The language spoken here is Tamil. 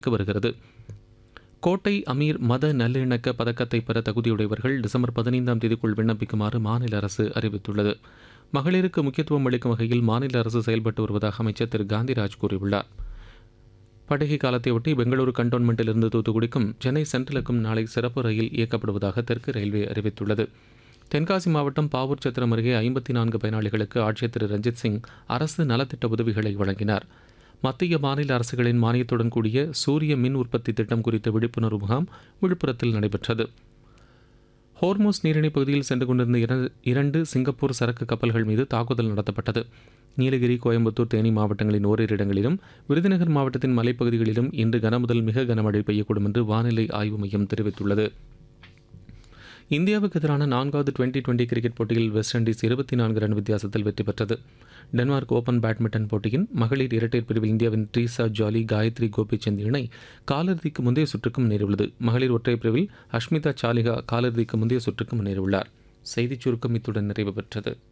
வருகிறது கோட்டை அமீர் மத நல்லிணக்க பதக்கத்தை பெற தகுதியுடையவர்கள் டிசம்பர் பதினைந்தாம் தேதிக்குள் விண்ணப்பிக்குமாறு மாநில அரசு அறிவித்துள்ளது மகளிருக்கு முக்கியத்துவம் அளிக்கும் வகையில் மாநில அரசு செயல்பட்டு வருவதாக அமைச்சர் திரு காந்திராஜ் கூறியுள்ளார் பண்டிகை காலத்தையொட்டி பெங்களூரு கண்டோன்மெண்ட்டிலிருந்து தூத்துக்குடிக்கும் சென்னை சென்ட்ரலுக்கும் நாளை சிறப்பு ரயில் இயக்கப்படுவதாக தெற்கு ரயில்வே அறிவித்துள்ளது தென்காசி மாவட்டம் பாவூர் சத்திரம் அருகே ஐம்பத்தி நான்கு பயனாளிகளுக்கு ஆட்சியர் திரு ரஞ்சித் சிங் அரசு நலத்திட்ட உதவிகளை வழங்கினார் மத்திய மாநில அரசுகளின் மானியத்துடன் கூடிய சூரிய மின் உற்பத்தி திட்டம் குறித்த விழிப்புணர்வு முகாம் விழுப்புரத்தில் நடைபெற்றது ஹோர்மோஸ் நீரிணை பகுதியில் சென்று கொண்டிருந்த இர- இரண்டு சிங்கப்பூர் சரக்கு கப்பல்கள் மீது தாக்குதல் நடத்தப்பட்டது நீலகிரி கோயம்புத்தூர் தேனி மாவட்டங்களின் ஓரிரு இடங்களிலும் விருதுநகர் மாவட்டத்தின் மலைப்பகுதிகளிலும் இன்று கனமுதல் மிக கனமழை பெய்யக்கூடும் என்று வானிலை ஆய்வு மையம் தெரிவித்துள்ளது இந்தியாவுக்கு எதிரான நான்காவது டுவெண்டி டுவெண்டி கிரிக்கெட் போட்டியில் வெஸ்ட் இண்டீஸ் இருபத்தி நான்கு ரன் வித்தியாசத்தில் வெற்றி பெற்றது டென்மார்க் ஓபன் பேட்மிண்டன் போட்டியின் மகளிர் இரட்டையர் பிரிவில் இந்தியாவின் ட்ரீசா ஜாலி காயத்ரி கோபிச்சந்த் இணை காலிறுதிக்கு முந்தைய சுற்றுக்கு முன்னேறியுள்ளது மகளிர் ஒற்றையர் பிரிவில் அஷ்மிதா சாலிகா காலிறுதிக்கு முந்தைய சுற்றுக்கு முன்னேறியுள்ளார் செய்திச் சுருக்கம் இத்துடன் நிறைவு பெற்றது